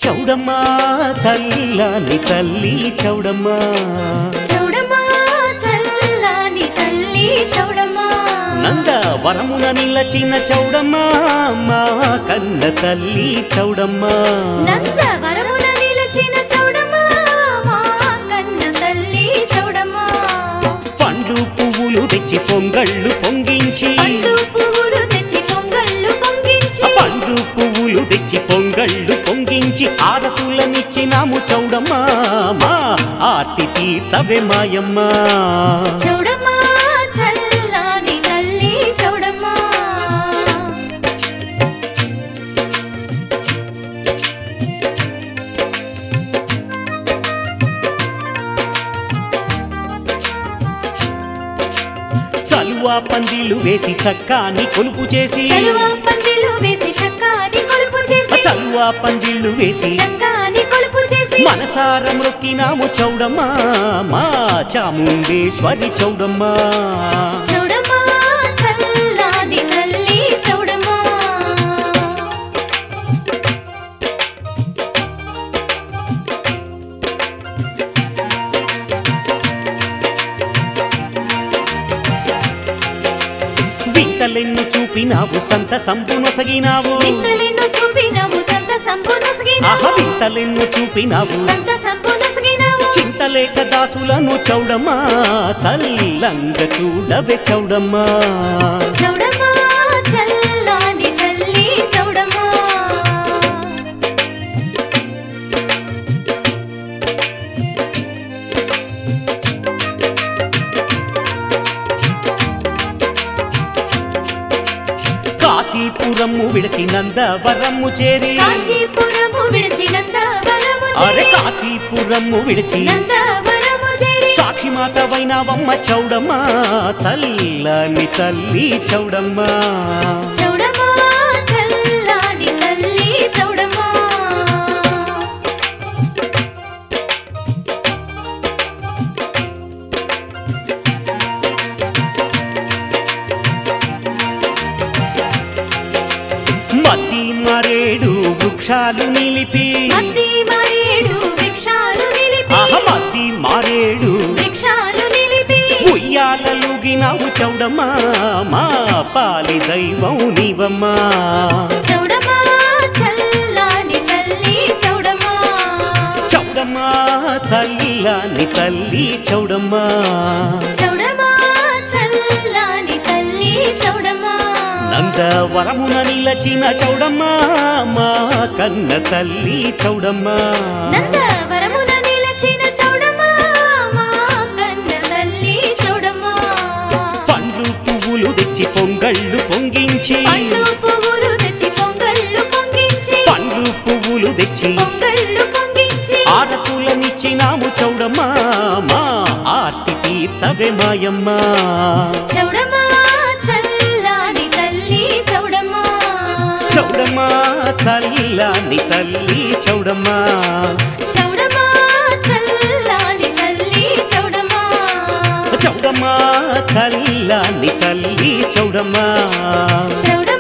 చౌడమ్మా చల్లని తల్లి చౌడమ్మా చౌడమ్మా చల్లని తల్లి చౌడమ్మా నంద వరమున నిలచిన చౌడమ్మా మా కన్న తల్లి చౌడమ్మా నంద వరమున నిలచిన చౌడమ్మా మా కన్న తల్లి చౌడమ్మా పండు పువ్వులు తెచ్చి పొంగళ్ళు పొంగించి పండు పువ్వులు తెచ్చి పొంగళ్ళు పొంగించి పండు పువ్వులు తెచ్చి పొంగళ్ళు పొంగించి ఆరతులనిచ్చినాము చౌడమ్మా మా ఆర్తి తీర్చవే మాయమ్మా చౌడమ్మా చల్లని తల్లి చౌడమ్మా చలువా పందిలు వేసి చక్కాని కొలుపు చేసి చలువ పందిలు వేసి చక్కాని కొలుపు చేసి చలువా పందిళ్ళు వేసి చక్కాని కొలుపు చేసి మనసార మొక్కినాము చౌడమ్మా మా చాముండేశ్వరి చౌడమ్మా చౌడమ్మా చల్లని తల్లి చౌడమ్మా వింతలెన్ను చూపినావు సంత సంపు నొసగినావు వింతలెన్నో చూపినావు సంత సంపు ఆహ నొసగినావు వింతలెన్ను చూపినావు సంత సంపు నొసగినావు చింతలేక దాసులను చౌడమ్మా చల్లంగ చూడవే చౌడమ్మా చౌడమ్మా చల్లని తల్లి చౌడమ్మా కాశీపురము విడిచి నందవరము చేరి కాశీపురము విడిచి నందవరము అరే చేరి కాశీపురము విడిచి నందవరము చేరి సాక్షి మాతవైనవమ్మ చౌడమ్మా చల్లని తల్లి చౌడమ్మా చౌడమ్మా చల్లని తల్లి చౌడమ్మా మద్ది మరేడు వృక్షాలు నిలిపి మద్ది మరేడు వృక్షాలు నిలిపి ఆహ మద్ది మారేడు వృక్షాలు నిలిపి ఉయ్యాలలుగినావు చౌడమ్మా మా పాలి దైవం నీవమ్మా చౌడమ్మా చల్లని తల్లి చౌడమ్మా చౌడమ్మా చల్లని తల్లి చౌడమ్మా చౌడమ్మా చల్లని తల్లి చౌడమ్మా నందవరమున నిలచిన చౌడమ్మా మా కన్న తల్లి చౌడమ్మా నందవరమున నిలచిన చౌడమ్మా మా కన్న తల్లి చౌడమ్మా పండ్లు పువ్వులు తెచ్చి పొంగళ్ళు పొంగించి పండ్లు పువ్వులు తెచ్చి పొంగళ్ళు పొంగించి పండ్లు పువ్వులు తెచ్చి పొంగళ్ళు పొంగించి ఆరతులనిచ్చినాము చౌడమ్మా మా ఆర్తి తీర్చవే మాయమ్మా చౌడమ్మా చల్లని తల్లి చౌడమ్మా చౌడమ్మా చల్లని తల్లి చౌడమ్మా చౌడమ్మా చల్లని తల్లి చౌడమ్మా చౌడమ్మా చల్లని తల్లి చౌడమ్మా చౌడమ్మా